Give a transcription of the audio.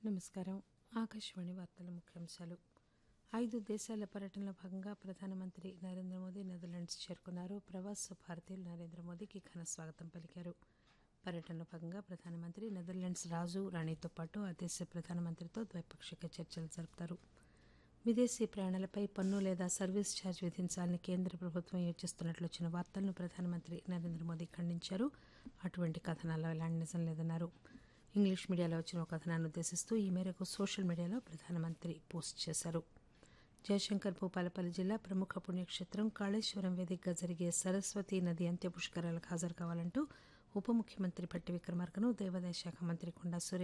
నమస్కారం ఆకాశవాణి వార్తల ముఖ్యాంశాలు ఐదు దేశాల పర్యటనలో భాగంగా ప్రధానమంత్రి నరేంద్ర మోదీ నెదర్లాండ్స్ చేరుకున్నారు ప్రవాస భారతీయులు నరేంద్ర మోదీకి ఘన స్వాగతం పలికారు పర్యటనలో భాగంగా ప్రధానమంత్రి నెదర్లాండ్స్ రాజు రాణితో పాటు ఆ దేశ ప్రధానమంత్రితో ద్వైపాక్షిక చర్చలు జరుపుతారు విదేశీ ప్రయాణాలపై పన్ను లేదా సర్వీస్ ఛార్జ్ విధించాలని కేంద్ర ప్రభుత్వం యోచిస్తున్నట్లు వచ్చిన వార్తలను ప్రధానమంత్రి నరేంద్ర మోదీ ఖండించారు అటువంటి కథనాల్లో ఎలాంటి నిజం లేదన్నారు ఇంగ్లీష్ మీడియాలో వచ్చిన ఒక కథనాన్ని ఉద్దేశిస్తూ ఈ మేరకు సోషల్ మీడియాలో ప్రధానమంత్రి పోస్ట్ చేశారు జయశంకర్ భూపాలపల్లి జిల్లా ప్రముఖ పుణ్యక్షేత్రం కాళేశ్వరం వేదికగా జరిగే సరస్వతీ నది అంత్య పుష్కరాలకు హాజరు కావాలంటూ ఉప ముఖ్యమంత్రి భట్టి విక్రమార్కను దేవాదాయ శాఖ మంత్రి కొండా సురేఖ